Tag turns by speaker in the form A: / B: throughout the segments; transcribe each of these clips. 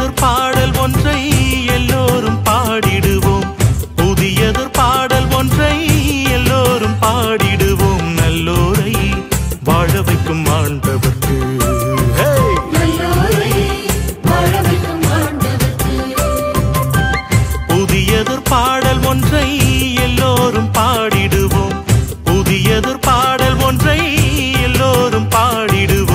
A: புதியதொரு பாடல் ஒன்றை எல்லோரும் பாடிடுவோம் புதியதொரு பாடல் ஒன்றை எல்லோரும் பாடிடுவோம் நல்லோரை வாழ வைக்கும் ஆண்டவர்க்கு Hey!
B: நல்லோரை வாழ வைக்கும் ஆண்டவர்க்கு
A: புதியதொரு பாடல் ஒன்றை எல்லோரும் பாடிடுவோம் புதியதொரு பாடல் ஒன்றை எல்லோரும் பாடிடுவோம்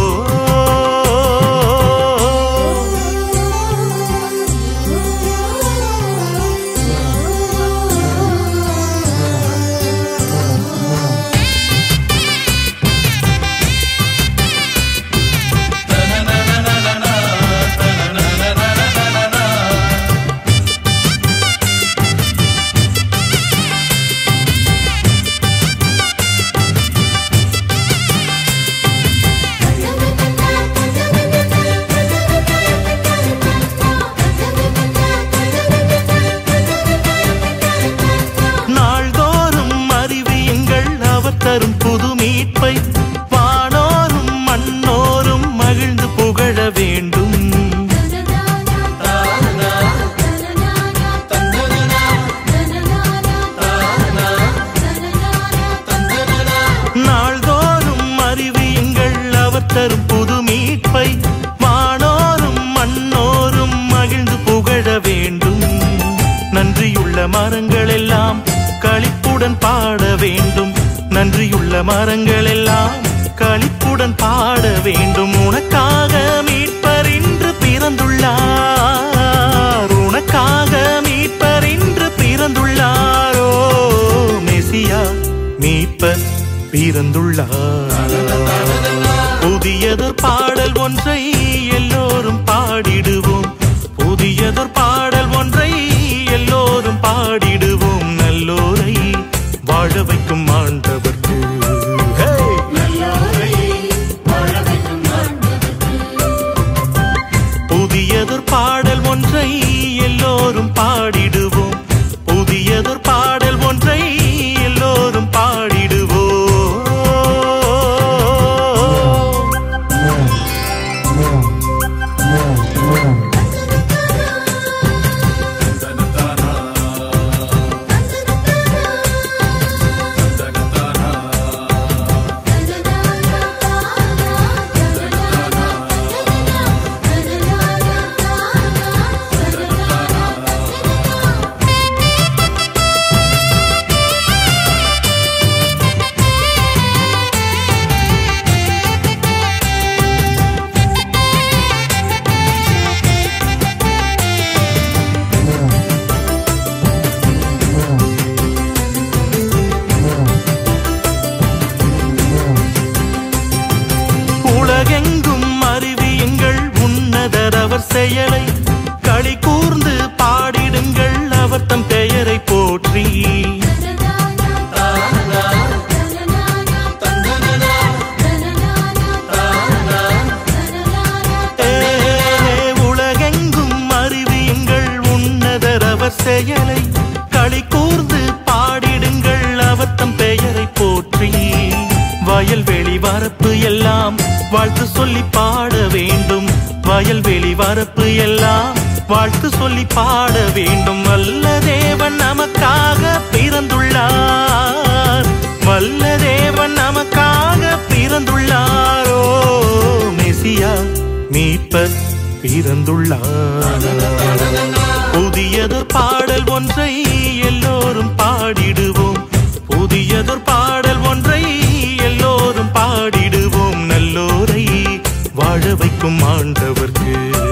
A: நாள்தோறும் அறிவியுங்கள் அவர் தரும் புது மீட்பை வானோரும் மண்ணோரும் மகிழ்ந்து புகழ வேண்டும் நாள்தோறும் அறிவியுங்கள் அவர் தரும் புது மீட்பை வானோரும் மண்ணோரும் மகிழ்ந்து புகழ வேண்டும் நன்றியுள்ள மரங்கள் எல்லாம் களிப்புடன் பாட வேண்டும் நன்றியுள்ள மரங்கள் எல்லாம் களிப்புடன் பாட வேண்டும் உனக்காக மீட்பர் இன்று பிறந்துள்ளார் உனக்காக மீட்பர் இன்று பிறந்துள்ளாரோ மெசியா மீட்பர் பிறந்துள்ளார் புதியதொரு பாடல் ஒன்றை எல்லோரும் பாடிடுவோம் புதியதொரு பாடல் ஒன்றை எல்லோரும் பாடிடுவோம் நல்லோரை வாழ வைக்கும் ஆண்டவர்க்கு Hey!
B: நல்லோரை வாழ வைக்கும் ஆண்டவர்க்கு
A: புதியதொரு பாடல் ஒன்றை எல்லோரும் பாடிடுவோம் புதியதொரு பாடல் ஒன்றை எல்லோரும் பாடிடுவோம் உலகெங்கும் அறிவியுங்கள் உன்னதர் அவர் செயலை களி கூர்ந்து பாடிடுங்கள் அவர் தம் பெயரை போற்றி ஏ, உலகெங்கும் அறிவியுங்கள் உன்னதர் அவர் செயலை களி கூர்ந்து பாடிடுங்கள் அவர் தம் பெயரை போற்றி வயல்வெளி வரப்பு எல்லாம் வாழ்த்து சொல்லி பாட வேண்டும் வயல்வெளி வரப்பு எல்லாம் வாழ்த்து சொல்லி பாட வேண்டும் வல்ல தேவன் நமக்காக பிறந்துள்ளார் வல்ல தேவன் நமக்காக பிறந்துள்ளாரோ மெசியா மீட்பர் பிறந்துள்ளார் புதியதொரு பாடல் ஒன்றை எல்லோரும் பாடிடுவோம் புதியதொரு பாடல் ஒன்றை எல்லோரும் பாடிடுவோம் நல்லோரை வாழ வைக்கும் ஆண்டவர்க்கு